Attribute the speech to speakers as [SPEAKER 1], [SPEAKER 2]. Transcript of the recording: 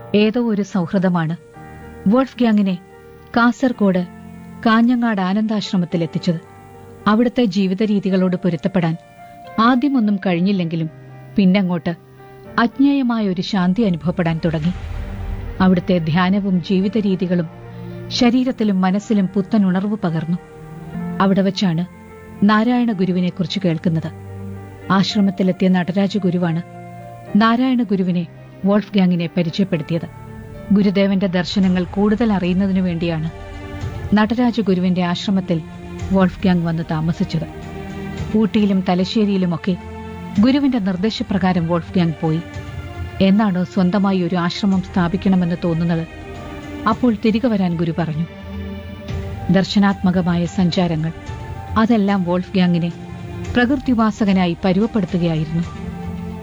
[SPEAKER 1] ഏതോ ഒരു സൗഹൃദമാണ് വോൾഫ് ഗ്യാങ്ങിനെ കാസർഗോഡ് കാഞ്ഞങ്ങാട് ആനന്ദാശ്രമത്തിൽ എത്തിച്ചത് അവിടുത്തെ ജീവിത രീതികളോട് പൊരുത്തപ്പെടാൻ ആദ്യമൊന്നും കഴിഞ്ഞില്ലെങ്കിലും പിന്നങ്ങോട്ട് അജ്ഞേയമായ ഒരു ശാന്തി അനുഭവപ്പെടാൻ തുടങ്ങി അവിടുത്തെ ധ്യാനവും ജീവിത രീതികളും ശരീരത്തിലും മനസ്സിലും പുത്തൻ ഉണർവ് പകർന്നു അവിടെ വച്ചാണ് നാരായണ ഗുരുവിനെക്കുറിച്ച് കേൾക്കുന്നത് ആശ്രമത്തിലെത്തിയ നടരാജ ഗുരുവാണ് നാരായണ ഗുരുവിനെ വോൾഫ് ഗ്യാങ്ങിനെ പരിചയപ്പെടുത്തിയത് ഗുരുദേവന്റെ ദർശനങ്ങൾ കൂടുതൽ അറിയുന്നതിനു വേണ്ടിയാണ് നടരാജ ഗുരുവിന്റെ ആശ്രമത്തിൽ വോൾഫ് ഗ്യാങ് വന്ന് താമസിച്ചത് ഊട്ടിയിലും തലശ്ശേരിയിലുമൊക്കെ ഗുരുവിന്റെ നിർദ്ദേശപ്രകാരം വോൾഫ് ഗ്യാങ് പോയി എന്നാണോ സ്വന്തമായി ഒരു ആശ്രമം സ്ഥാപിക്കണമെന്ന് തോന്നുന്നത് അപ്പോൾ തിരികെ വരാൻ ഗുരു പറഞ്ഞു ദർശനാത്മകമായ സഞ്ചാരങ്ങൾ അതെല്ലാം വോൾഫ് ഗ്യാങ്ങിനെ പ്രകൃതിവാസകനായി പരുവപ്പെടുത്തുകയായിരുന്നു